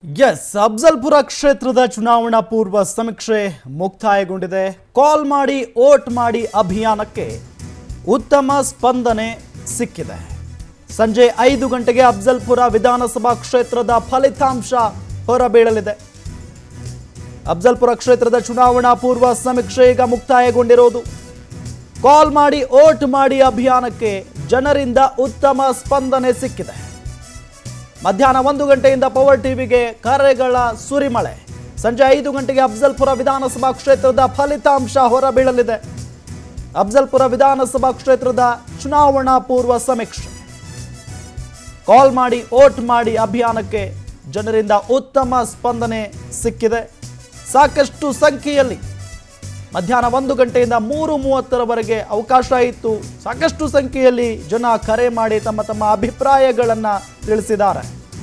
S Afzalpur ಕ್ಷೇತ್ರದ ಚುನಾವಣಾ ಪೂರ್ವ ಸಮೀಕ್ಷೆ ಮುಕ್ತಾಯಗೊಂಡಿದೆ ಕಾಲ್ ಮಾಡಿ ಓಟ್ ಮಾಡಿ ಅಭಿಯಾನಕ್ಕೆ ಉತ್ತಮ ಸ್ಪಂದನೆ ಸಿಕ್ಕಿದೆ ಸಂಜೆ ಐದು ಗಂಟೆಗೆ ಅಫ್ಜಲ್ಪುರ ವಿಧಾನಸಭಾ ಕ್ಷೇತ್ರದ ಫಲಿತಾಂಶ ಹೊರಬೀಳಲಿದೆ ಅಫ್ಜಲ್ಪುರ ಕ್ಷೇತ್ರದ ಚುನಾವಣಾ ಪೂರ್ವ ಸಮೀಕ್ಷೆ ಈಗ ಮುಕ್ತಾಯಗೊಂಡಿರೋದು ಕಾಲ್ ಮಾಡಿ ಓಟ್ ಮಾಡಿ ಅಭಿಯಾನಕ್ಕೆ ಜನರಿಂದ ಉತ್ತಮ ಸ್ಪಂದನೆ ಸಿಕ್ಕಿದೆ ಮಧ್ಯಾಹ್ನ ಒಂದು ಗಂಟೆಯಿಂದ ಪವರ್ ಟಿವಿಗೆ ಕರೆಗಳ ಸುರಿಮಳೆ ಸಂಜೆ ಐದು ಗಂಟೆಗೆ ಅಫ್ಜಲ್ಪುರ ವಿಧಾನಸಭಾ ಕ್ಷೇತ್ರದ ಫಲಿತಾಂಶ ಹೊರಬೀಳಲಿದೆ ಅಫ್ಜಲ್ಪುರ ವಿಧಾನಸಭಾ ಕ್ಷೇತ್ರದ ಚುನಾವಣಾ ಪೂರ್ವ ಸಮೀಕ್ಷೆ ಕಾಲ್ ಮಾಡಿ ಓಟ್ ಮಾಡಿ ಅಭಿಯಾನಕ್ಕೆ ಜನರಿಂದ ಉತ್ತಮ ಸ್ಪಂದನೆ ಸಿಕ್ಕಿದೆ ಸಾಕಷ್ಟು ಸಂಖ್ಯೆಯಲ್ಲಿ ಮಧ್ಯಾಹ್ನ ಒಂದು ಗಂಟೆಯಿಂದ ಮೂರು ಮೂವತ್ತರವರೆಗೆ ಅವಕಾಶ ಇತ್ತು ಸಾಕಷ್ಟು ಸಂಖ್ಯೆಯಲ್ಲಿ ಜನ ಕರೆ ಮಾಡಿ ತಮ್ಮ ತಮ್ಮ ಅಭಿಪ್ರಾಯಗಳನ್ನು ತಿಳಿಸಿದ್ದಾರೆ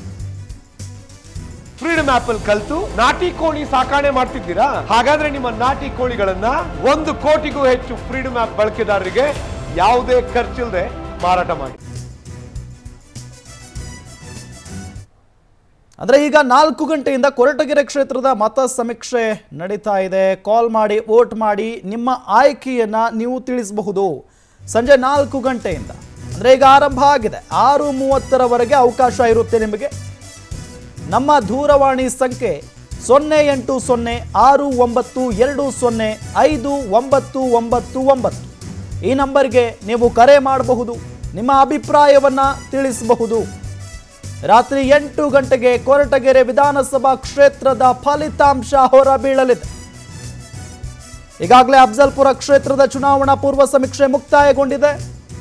ಫ್ರೀಡಮ್ ಆಪ್ ಅಲ್ಲಿ ಕಲ್ತು ನಾಟಿ ಕೋಳಿ ಸಾಕಾಣೆ ಮಾಡ್ತಿದ್ದೀರಾ ಹಾಗಾದ್ರೆ ನಿಮ್ಮ ನಾಟಿ ಕೋಳಿಗಳನ್ನ ಒಂದು ಕೋಟಿಗೂ ಹೆಚ್ಚು ಫ್ರೀಡಮ್ ಆಪ್ ಬಳಕೆದಾರರಿಗೆ ಯಾವುದೇ ಖರ್ಚಿಲ್ಲದೆ ಮಾರಾಟ ಮಾಡಿ ಅಂದರೆ ಈಗ ನಾಲ್ಕು ಗಂಟೆಯಿಂದ ಕೊರಟಗೆರೆ ಕ್ಷೇತ್ರದ ಮತ ಸಮೀಕ್ಷೆ ನಡೀತಾ ಇದೆ ಕಾಲ್ ಮಾಡಿ ವೋಟ್ ಮಾಡಿ ನಿಮ್ಮ ಆಯ್ಕೆಯನ್ನ ನೀವು ತಿಳಿಸಬಹುದು ಸಂಜೆ ನಾಲ್ಕು ಗಂಟೆಯಿಂದ ಅಂದರೆ ಈಗ ಆರಂಭ ಆಗಿದೆ ಆರು ಮೂವತ್ತರವರೆಗೆ ಅವಕಾಶ ಇರುತ್ತೆ ನಿಮಗೆ ನಮ್ಮ ದೂರವಾಣಿ ಸಂಖ್ಯೆ ಸೊನ್ನೆ ಎಂಟು ಸೊನ್ನೆ ಆರು ಒಂಬತ್ತು ಎರಡು ಸೊನ್ನೆ ಐದು ಒಂಬತ್ತು ಒಂಬತ್ತು ಒಂಬತ್ತು ಈ ನಂಬರ್ಗೆ ನೀವು ಕರೆ ಮಾಡಬಹುದು ನಿಮ್ಮ ಅಭಿಪ್ರಾಯವನ್ನ ತಿಳಿಸಬಹುದು ರಾತ್ರಿ ಎಂಟು ಗಂಟೆಗೆ ಕೊರಟಗೆರೆ ವಿಧಾನಸಭಾ ಕ್ಷೇತ್ರದ ಫಲಿತಾಂಶ ಹೊರಬೀಳಲಿದೆ ಈಗಾಗಲೇ ಅಫ್ಜಲ್ಪುರ ಕ್ಷೇತ್ರದ ಚುನಾವಣಾ ಪೂರ್ವ ಸಮೀಕ್ಷೆ ಮುಕ್ತಾಯಗೊಂಡಿದೆ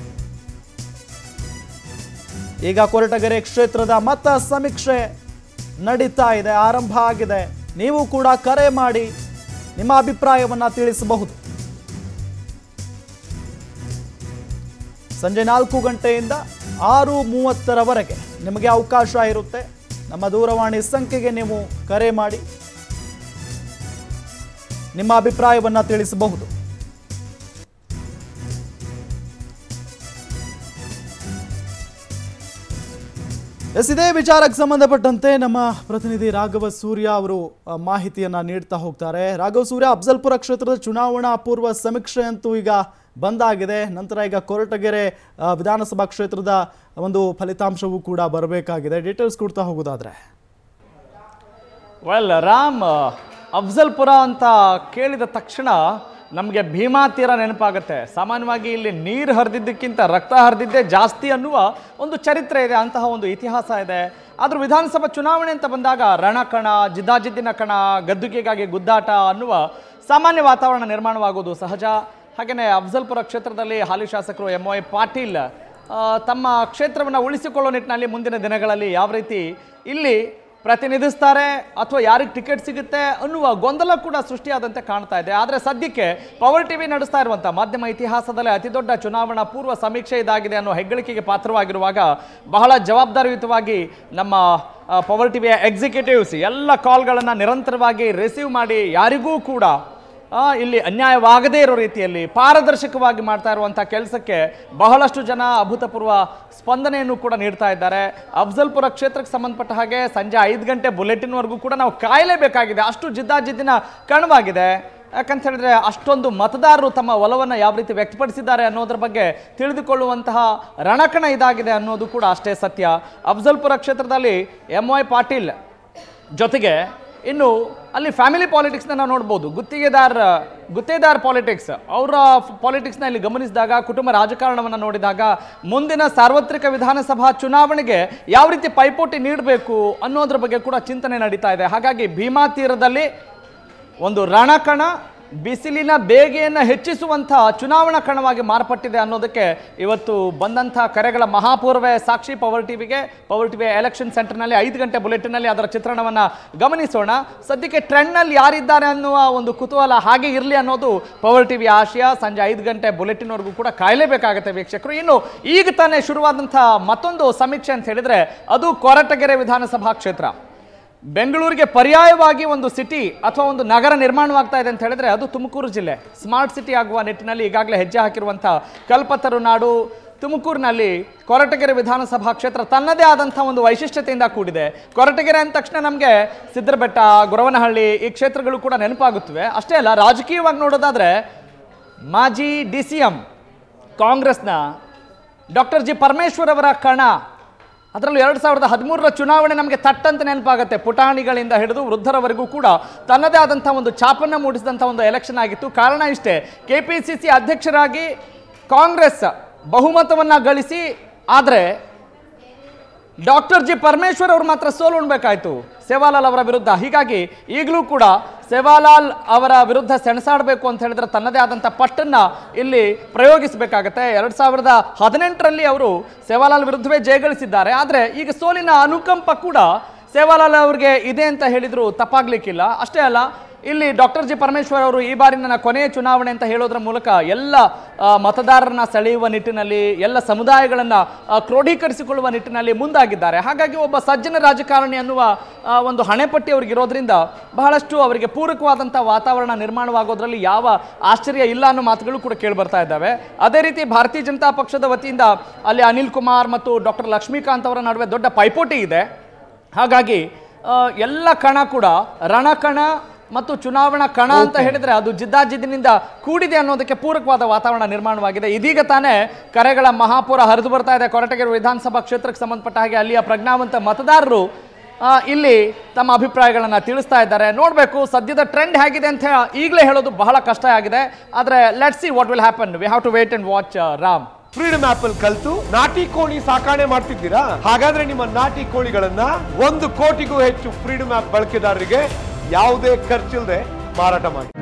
ಈಗ ಕೊರಟಗೆರೆ ಕ್ಷೇತ್ರದ ಮತ ಸಮೀಕ್ಷೆ ನಡೀತಾ ಇದೆ ಆರಂಭ ಆಗಿದೆ ನೀವು ಕೂಡ ಕರೆ ಮಾಡಿ ನಿಮ್ಮ ಅಭಿಪ್ರಾಯವನ್ನ ತಿಳಿಸಬಹುದು ಸಂಜೆ ನಾಲ್ಕು ಗಂಟೆಯಿಂದ ಆರು ಮೂವತ್ತರವರೆಗೆ ನಿಮಗೆ ಅವಕಾಶ ಇರುತ್ತೆ ನಮ್ಮ ದೂರವಾಣಿ ಸಂಖ್ಯೆಗೆ ನೀವು ಕರೆ ಮಾಡಿ ನಿಮ್ಮ ಅಭಿಪ್ರಾಯವನ್ನ ತಿಳಿಸಬಹುದು ಎಸ್ ಇದೇ ವಿಚಾರಕ್ಕೆ ಸಂಬಂಧಪಟ್ಟಂತೆ ನಮ್ಮ ಪ್ರತಿನಿಧಿ ರಾಘವ ಸೂರ್ಯ ಅವರು ಆ, ಮಾಹಿತಿಯನ್ನ ನೀಡ್ತಾ ಹೋಗ್ತಾರೆ ರಾಘವ ಸೂರ್ಯ ಅಫ್ಜಲ್ಪುರ ಕ್ಷೇತ್ರದ ಚುನಾವಣಾ ಪೂರ್ವ ಸಮೀಕ್ಷೆ ಅಂತೂ ಈಗ ಬಂದಾಗಿದೆ ನಂತರ ಈಗ ಕೊರಟಗೆರೆ ಆ, ವಿಧಾನಸಭಾ ಕ್ಷೇತ್ರದ ಒಂದು ಫಲಿತಾಂಶವೂ ಕೂಡ ಬರಬೇಕಾಗಿದೆ ಡೀಟೇಲ್ಸ್ ಕೊಡ್ತಾ ಹೋಗೋದಾದ್ರೆ ವೆಲ್ ರಾಮ್ ಅಫ್ಜಲ್ಪುರ ಅಂತ ಕೇಳಿದ ತಕ್ಷಣ ನಮಗೆ ಭೀಮಾ ತೀರ ನೆನಪಾಗುತ್ತೆ ಸಾಮಾನ್ಯವಾಗಿ ಇಲ್ಲಿ ನೀರು ಹರಿದಿದ್ದಕ್ಕಿಂತ ರಕ್ತ ಹರಿದಿದ್ದೇ ಜಾಸ್ತಿ ಅನ್ನುವ ಒಂದು ಚರಿತ್ರೆ ಇದೆ ಅಂತಹ ಒಂದು ಇತಿಹಾಸ ಇದೆ ಆದರೂ ವಿಧಾನಸಭಾ ಚುನಾವಣೆ ಅಂತ ಬಂದಾಗ ರಣಕಣ ಜಿದ್ದಾಜಿದ್ದಿನ ಕಣ ಗದ್ದುಗೆಗಾಗಿ ಗುದ್ದಾಟ ಅನ್ನುವ ಸಾಮಾನ್ಯ ವಾತಾವರಣ ನಿರ್ಮಾಣವಾಗುವುದು ಸಹಜ ಹಾಗೆಯೇ ಅಫ್ಜಲ್ಪುರ ಕ್ಷೇತ್ರದಲ್ಲಿ ಹಾಲಿ ಶಾಸಕರು ಎಂ ವೈ ಪಾಟೀಲ್ ಆ, ತಮ್ಮ ಕ್ಷೇತ್ರವನ್ನು ಉಳಿಸಿಕೊಳ್ಳೋ ನಿಟ್ಟಿನಲ್ಲಿ ಮುಂದಿನ ದಿನಗಳಲ್ಲಿ ಯಾವ ರೀತಿ ಇಲ್ಲಿ ಪ್ರತಿನಿಧಿಸ್ತಾರೆ ಅಥವಾ ಯಾರಿಗೆ ಟಿಕೆಟ್ ಸಿಗುತ್ತೆ ಅನ್ನುವ ಗೊಂದಲ ಕೂಡ ಸೃಷ್ಟಿಯಾದಂತೆ ಕಾಣ್ತಾ ಇದೆ ಆದರೆ ಸದ್ಯಕ್ಕೆ ಪವರ್ ಟಿವಿ ನಡೆಸ್ತಾ ಇರುವಂಥ ಮಾಧ್ಯಮ ಇತಿಹಾಸದಲ್ಲೇ ಅತಿ ದೊಡ್ಡ ಚುನಾವಣಾ ಪೂರ್ವ ಸಮೀಕ್ಷೆ ಇದಾಗಿದೆ ಅನ್ನೋ ಹೆಗ್ಗಳಿಕೆಗೆ ಪಾತ್ರವಾಗಿರುವಾಗ ಬಹಳ ಜವಾಬ್ದಾರಿಯುತವಾಗಿ ನಮ್ಮ ಆ, ಪವರ್ ಟಿವಿಯ ಎಕ್ಸಿಕ್ಯೂಟಿವ್ಸ್ ಎಲ್ಲ ಕಾಲ್ಗಳನ್ನು ನಿರಂತರವಾಗಿ ರಿಸೀವ್ ಮಾಡಿ ಯಾರಿಗೂ ಕೂಡ ಆ, ಇಲ್ಲಿ ಅನ್ಯಾಯವಾಗದೇ ಇರೋ ರೀತಿಯಲ್ಲಿ ಪಾರದರ್ಶಕವಾಗಿ ಮಾಡ್ತಾ ಇರುವಂಥ ಕೆಲಸಕ್ಕೆ ಬಹಳಷ್ಟು ಜನ ಅಭೂತಪೂರ್ವ ಸ್ಪಂದನೆಯನ್ನು ಕೂಡ ನೀಡ್ತಾ ಇದ್ದಾರೆ ಅಫ್ಜಲ್ಪುರ ಕ್ಷೇತ್ರಕ್ಕೆ ಸಂಬಂಧಪಟ್ಟ ಹಾಗೆ ಸಂಜೆ ಐದು ಗಂಟೆ ಬುಲೆಟಿನ್ವರೆಗೂ ಕೂಡ ನಾವು ಕಾಯಲೇಬೇಕಾಗಿದೆ ಅಷ್ಟು ಜಿದ್ದಾಜಿದ್ದಿನ ಕಣವಾಗಿದೆ ಯಾಕಂತ ಹೇಳಿದ್ರೆ ಅಷ್ಟೊಂದು ಮತದಾರರು ತಮ್ಮ ಒಲವನ್ನು ಯಾವ ರೀತಿ ವ್ಯಕ್ತಪಡಿಸಿದ್ದಾರೆ ಅನ್ನೋದ್ರ ಬಗ್ಗೆ ತಿಳಿದುಕೊಳ್ಳುವಂತಹ ರಣಕಣ ಇದಾಗಿದೆ ಅನ್ನೋದು ಕೂಡ ಅಷ್ಟೇ ಸತ್ಯ ಅಫ್ಜಲ್ಪುರ ಕ್ಷೇತ್ರದಲ್ಲಿ ಎಂ ವೈ ಪಾಟೀಲ್ ಜೊತೆಗೆ ಇನ್ನು ಅಲ್ಲಿ ಫ್ಯಾಮಿಲಿ ಪಾಲಿಟಿಕ್ಸ್ನ ನಾವು ನೋಡ್ಬೋದು ಗುತ್ತಿಗೆದಾರ್ ಗುತ್ತೇದಾರ್ ಪಾಲಿಟಿಕ್ಸ್ ಅವರ ಪಾಲಿಟಿಕ್ಸ್ನ ಇಲ್ಲಿ ಗಮನಿಸಿದಾಗ ಕುಟುಂಬ ರಾಜಕಾರಣವನ್ನು ನೋಡಿದಾಗ ಮುಂದಿನ ಸಾರ್ವತ್ರಿಕ ವಿಧಾನಸಭಾ ಚುನಾವಣೆಗೆ ಯಾವ ರೀತಿ ಪೈಪೋಟಿ ನೀಡಬೇಕು ಅನ್ನೋದ್ರ ಬಗ್ಗೆ ಕೂಡ ಚಿಂತನೆ ನಡೀತಾ ಇದೆ ಹಾಗಾಗಿ ಭೀಮಾ ತೀರದಲ್ಲಿ ಒಂದು ರಣಕಣ ಬಿಸಿಲಿನ ಬೇಗೆಯನ್ನು ಹೆಚ್ಚಿಸುವಂಥ ಚುನಾವಣಾ ಕಣವಾಗಿ ಮಾರ್ಪಟ್ಟಿದೆ ಅನ್ನೋದಕ್ಕೆ ಇವತ್ತು ಬಂದಂಥ ಕರೆಗಳ ಮಹಾಪೂರ್ವೆ ಸಾಕ್ಷಿ ಪವರ್ ಟಿವಿಗೆ ಪವರ್ ಟಿವಿಯ ಎಲೆಕ್ಷನ್ ಸೆಂಟರ್ನಲ್ಲಿ ಐದು ಗಂಟೆ ಬುಲೆಟಿನಲ್ಲಿ ಅದರ ಚಿತ್ರಣವನ್ನು ಗಮನಿಸೋಣ ಸದ್ಯಕ್ಕೆ ಟ್ರೆಂಡ್ನಲ್ಲಿ ಯಾರಿದ್ದಾರೆ ಅನ್ನುವ ಒಂದು ಕುತೂಹಲ ಹಾಗೆ ಇರಲಿ ಅನ್ನೋದು ಪವರ್ ಟಿವಿ ಆಶಯ ಸಂಜೆ ಐದು ಗಂಟೆ ಬುಲೆಟಿನ್ವರೆಗೂ ಕೂಡ ಕಾಯಲೇಬೇಕಾಗುತ್ತೆ ವೀಕ್ಷಕರು ಇನ್ನು ಈಗ ತಾನೇ ಶುರುವಾದಂಥ ಮತ್ತೊಂದು ಸಮೀಕ್ಷೆ ಅಂತ ಹೇಳಿದ್ರೆ ಅದು ಕೊರಟಗೆರೆ ವಿಧಾನಸಭಾ ಕ್ಷೇತ್ರ ಬೆಂಗಳೂರಿಗೆ ಪರ್ಯಾಯವಾಗಿ ಒಂದು ಸಿಟಿ ಅಥವಾ ಒಂದು ನಗರ ನಿರ್ಮಾಣವಾಗ್ತಾ ಇದೆ ಅಂತ ಹೇಳಿದ್ರೆ ಅದು ತುಮಕೂರು ಜಿಲ್ಲೆ ಸ್ಮಾರ್ಟ್ ಸಿಟಿ ಆಗುವ ನಿಟ್ಟಿನಲ್ಲಿ ಈಗಾಗಲೇ ಹೆಜ್ಜೆ ಹಾಕಿರುವಂಥ ಕಲ್ಪತರು ನಾಡು ತುಮಕೂರಿನಲ್ಲಿ ಕೊರಟಗೆರೆ ವಿಧಾನಸಭಾ ಕ್ಷೇತ್ರ ತನ್ನದೇ ಆದಂಥ ಒಂದು ವೈಶಿಷ್ಟ್ಯತೆಯಿಂದ ಕೂಡಿದೆ ಕೊರಟಗೆರೆ ಅಂದ ತಕ್ಷಣ ನಮಗೆ ಸಿದ್ದರಬೆಟ್ಟ ಗೊರವನಹಳ್ಳಿ ಈ ಕ್ಷೇತ್ರಗಳು ಕೂಡ ನೆನಪಾಗುತ್ತವೆ ಅಷ್ಟೇ ಅಲ್ಲ ರಾಜಕೀಯವಾಗಿ ನೋಡೋದಾದ್ರೆ ಮಾಜಿ ಡಿ ಸಿ ಎಂ ಕಾಂಗ್ರೆಸ್ನ ಡಾಕ್ಟರ್ ಜಿ ಪರಮೇಶ್ವರ್ ಅವರ ಕಣ ಅದರಲ್ಲೂ ಎರಡು ಸಾವಿರದ ಹದಿಮೂರರ ಚುನಾವಣೆ ನಮಗೆ ತಟ್ಟಂತ ನೆನಪಾಗುತ್ತೆ ಪುಟಾಣಿಗಳಿಂದ ಹಿಡಿದು ವೃದ್ಧರವರೆಗೂ ಕೂಡ ತನ್ನದೇ ಆದಂಥ ಒಂದು ಛಾಪನ್ನು ಮೂಡಿಸಿದಂಥ ಒಂದು ಎಲೆಕ್ಷನ್ ಆಗಿತ್ತು ಕಾರಣ ಇಷ್ಟೇ ಕೆ ಪಿ ಸಿ ಸಿ ಅಧ್ಯಕ್ಷರಾಗಿ ಕಾಂಗ್ರೆಸ್ ಬಹುಮತವನ್ನು ಗಳಿಸಿ ಆದರೆ ಡಾಕ್ಟರ್ ಜಿ ಪರಮೇಶ್ವರ್ ಅವರು ಮಾತ್ರ ಸೋಲು ಉಣ್ಬೇಕಾಯ್ತು ಸೇವಾಲಾಲ್ ಅವರ ವಿರುದ್ಧ ಹೀಗಾಗಿ ಈಗಲೂ ಕೂಡ ಸೇವಾಲಾಲ್ ಅವರ ವಿರುದ್ಧ ಸೆಣಸಾಡಬೇಕು ಅಂತ ಹೇಳಿದ್ರೆ ತನ್ನದೇ ಆದಂಥ ಪಟ್ಟನ್ನ ಇಲ್ಲಿ ಪ್ರಯೋಗಿಸಬೇಕಾಗತ್ತೆ ಎರಡು ಸಾವಿರದ ಹದಿನೆಂಟರಲ್ಲಿ ಅವರು ಸೇವಾಲಾಲ್ ವಿರುದ್ಧವೇ ಜಯಗಳಿಸಿದ್ದಾರೆ ಆದರೆ ಈಗ ಸೋಲಿನ ಅನುಕಂಪ ಕೂಡ ಸೇವಾಲಾಲ್ ಅವರಿಗೆ ಇದೆ ಅಂತ ಹೇಳಿದ್ರು ತಪ್ಪಾಗ್ಲಿಕ್ಕಿಲ್ಲ ಅಷ್ಟೇ ಅಲ್ಲ ಇಲ್ಲಿ ಡಾಕ್ಟರ್ ಜಿ ಪರಮೇಶ್ವರ್ ಅವರು ಈ ಬಾರಿ ನನ್ನ ಕೊನೆಯ ಚುನಾವಣೆ ಅಂತ ಹೇಳೋದ್ರ ಮೂಲಕ ಎಲ್ಲ ಆ, ಮತದಾರರನ್ನ ಸೆಳೆಯುವ ನಿಟ್ಟಿನಲ್ಲಿ ಎಲ್ಲ ಸಮುದಾಯಗಳನ್ನು ಕ್ರೋಢೀಕರಿಸಿಕೊಳ್ಳುವ ನಿಟ್ಟಿನಲ್ಲಿ ಮುಂದಾಗಿದ್ದಾರೆ ಹಾಗಾಗಿ ಒಬ್ಬ ಸಜ್ಜನ ರಾಜಕಾರಣಿ ಅನ್ನುವ ಆ, ಒಂದು ಹಣೆಪಟ್ಟಿ ಅವ್ರಿಗೆ ಇರೋದ್ರಿಂದ ಬಹಳಷ್ಟು ಅವರಿಗೆ ಪೂರಕವಾದಂಥ ವಾತಾವರಣ ನಿರ್ಮಾಣವಾಗೋದ್ರಲ್ಲಿ ಯಾವ ಆಶ್ಚರ್ಯ ಇಲ್ಲ ಅನ್ನೋ ಮಾತುಗಳು ಕೂಡ ಕೇಳಿ ಬರ್ತಾ ಇದ್ದಾವೆ ಅದೇ ರೀತಿ ಭಾರತೀಯ ಜನತಾ ಪಕ್ಷದ ವತಿಯಿಂದ ಅಲ್ಲಿ ಅನಿಲ್ ಕುಮಾರ್ ಮತ್ತು ಡಾಕ್ಟರ್ ಲಕ್ಷ್ಮೀಕಾಂತ್ ಅವರ ನಡುವೆ ದೊಡ್ಡ ಪೈಪೋಟಿ ಇದೆ ಹಾಗಾಗಿ ಆ, ಎಲ್ಲ ಕಣ ಕೂಡ ರಣಕಣ ಮತ್ತು ಚುನಾವಣಾ ಕಣ ಅಂತ ಹೇಳಿದ್ರೆ ಅದು ಜಿದ್ದಾಜಿದ್ದಿನಿಂದ ಕೂಡಿದೆ ಅನ್ನೋದಕ್ಕೆ ಪೂರಕವಾದ ವಾತಾವರಣ ನಿರ್ಮಾಣವಾಗಿದೆ ಇದೀಗ ತಾನೇ ಕರೆಗಳ ಮಹಾಪುರ ಹರಿದು ಬರ್ತಾ ಇದೆ ಕೊರಟಗೆರೆ ವಿಧಾನಸಭಾ ಕ್ಷೇತ್ರಕ್ಕೆ ಸಂಬಂಧಪಟ್ಟ ಹಾಗೆ ಅಲ್ಲಿಯ ಪ್ರಜ್ಞಾವಂತ ಮತದಾರರು ಆ, ಇಲ್ಲಿ ತಮ್ಮ ಅಭಿಪ್ರಾಯಗಳನ್ನು ತಿಳಿಸ್ತಾ ಇದ್ದಾರೆ ನೋಡಬೇಕು ಸದ್ಯದ ಟ್ರೆಂಡ್ ಹೇಗಿದೆ ಅಂತ ಈಗಲೇ ಹೇಳೋದು ಬಹಳ ಕಷ್ಟ ಆಗಿದೆ ಆದರೆ let see what will happen we have to wait and watch Ram freedom app ಅಲ್ಲಿ ಕಲ್ತು ನಾಟಿ ಕೋಳಿ ಸಾಕಾಣೆ ಮಾಡ್ತಿದ್ದೀರಾ ಹಾಗಾದ್ರೆ ನಿಮ್ಮ ನಾಟಿ ಕೋಳಿಗಳನ್ನ ಒಂದು ಕೋಟಿಗೂ ಹೆಚ್ಚು ಫ್ರೀಡಮ್ ಆಪ್ ಬಳಕೆದಾರರಿಗೆ ಯಾವುದೇ ಖರ್ಚಿಲ್ಲದೆ ಮಾರಾಟ ಮಾಡಿ